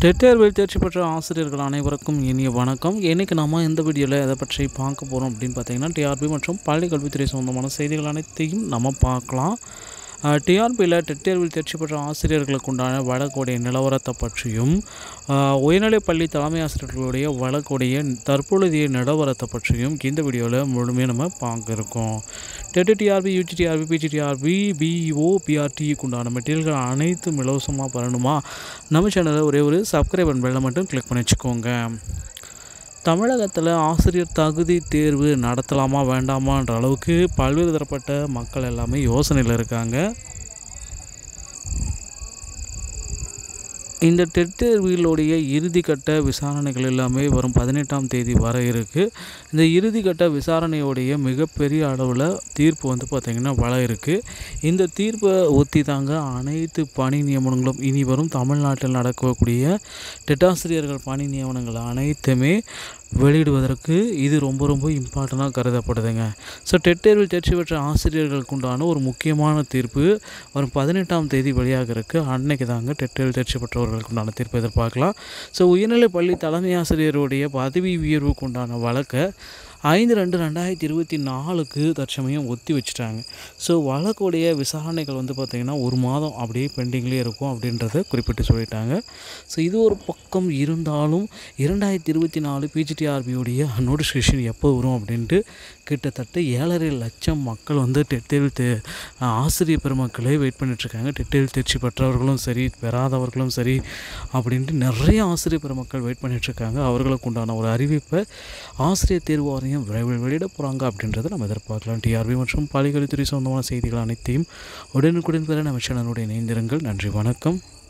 dead தேர்வில் தேர்ச்சி பெற்ற ஆசிரியர்கள் அனைவருக்கும் இனிய வணக்கம் இன்றைக்கி நம்ம இந்த வீடியோவில் எதை பற்றி பார்க்க போகிறோம் அப்படின்னு பார்த்தீங்கன்னா டிஆர்பி மற்றும் பள்ளி கல்வித்துறை சொந்தமான செய்திகள் அனைத்தையும் நம்ம பார்க்கலாம் டிஆர்பியில் டெட் தேர்வில் தேர்ச்சி பெற்ற ஆசிரியர்களுக்கு உண்டான வழக்குடைய நிலவரத்தை பற்றியும் ஆஹ், உயர்நிலைப் பள்ளி தலைமை ஆசிரியர்களுடைய வழக்குடைய தற்பொழுதைய நிலவரத்தை பற்றியும் இந்த வீடியோவில் முழுமையாக நம்ம பார்க்க இருக்கோம் TET TRB UG TRB PG TRB BEO பிஆர்டிக்கு உண்டான மெட்டீரியல்கள் அனைத்தும் இலவசமாக பண்ணணுமா நம்ம சேனலை ஒரே ஒரு சப்ஸ்கிரைப் அண்ட் பெல்லை மட்டும் கிளிக் பண்ணி வச்சுக்கோங்க தமிழகத்தில் ஆசிரியர் தகுதி தேர்வு நடத்தலாமா வேண்டாமான்ற அளவுக்கு பல்வேறு தரப்பட்ட மக்கள் எல்லாமே யோசனையில் இருக்காங்க இந்த டெட் தேர்வுகளுடைய இறுதிக்கட்ட விசாரணைகள் எல்லாமே வரும் பதினெட்டாம் தேதி வர இருக்குது இந்த இறுதிக்கட்ட விசாரணையுடைய மிகப்பெரிய அளவில் தீர்ப்பு வந்து பார்த்திங்கன்னா வர இருக்குது இந்த தீர்ப்பை ஒத்தி தாங்க அனைத்து பணி நியமனங்களும் இனி வரும் தமிழ்நாட்டில் நடக்கக்கூடிய டெட்டாசிரியர்கள் பணி நியமனங்கள் அனைத்துமே வெளியிடுவதற்கு இது ரொம்ப ரொம்ப இம்பார்ட்டண்ட்டாக கருதப்படுதுங்க ஸோ டெட் தேர்வில் தேர்ச்சி பெற்ற ஆசிரியர்களுக்கு உண்டான ஒரு முக்கியமான தீர்ப்பு வரும் பதினெட்டாம் தேதி வெளியாக இருக்குது அன்னைக்கு தாங்க டெட் தேர்வில் தேர்ச்சி பெற்றவர்களுக்கு உண்டான தீர்ப்பு எதிர்பார்க்கலாம் ஸோ உயர்நிலைப் பள்ளி தலைமை ஆசிரியருடைய பதவி உயர்வுக்கு உண்டான வழக்கை ஐந்து ரெண்டு ரெண்டாயிரத்தி இருபத்தி நாலுக்கு தற்சமயம் ஒத்தி வச்சுட்டாங்க ஸோ வழக்குடைய விசாரணைகள் வந்து பார்த்திங்கன்னா ஒரு மாதம் அப்படியே பெண்டிங்லேயே இருக்கும் அப்படின்றத குறிப்பிட்டு சொல்லிட்டாங்க ஸோ இது ஒரு பக்கம் இருந்தாலும் இரண்டாயிரத்தி இருபத்தி நாலு பிஜிடிஆர்பியுடைய நோட்டிஃபிகேஷன் எப்போ வரும் அப்படின்ட்டு கிட்டத்தட்ட ஏழரை லட்சம் மக்கள் வந்து டெட் தேர்வு தே ஆசிரியர் பெருமக்களே வெயிட் பண்ணிட்டுருக்காங்க டெட் தேர்வு தேர்ச்சி பெற்றவர்களும் சரி பெறாதவர்களும் சரி அப்படின்ட்டு நிறைய ஆசிரியர் பெருமக்கள் வெயிட் பண்ணிட்டுருக்காங்க அவர்களுக்கு உண்டான ஒரு அறிவிப்பை ஆசிரியர் தேர்வு வாரியம் விரைவில் வெளியிட போகிறாங்க அப்படின்றத நம்ம எதிர்பார்க்கலாம் டிஆர்பி மற்றும் பள்ளிக்கல்வித்துறை சொந்தமான செய்திகள் அனைத்தையும் உடனுக்குடன் பெற நம்ம சேனலோட இணைந்திருங்கள் நன்றி வணக்கம்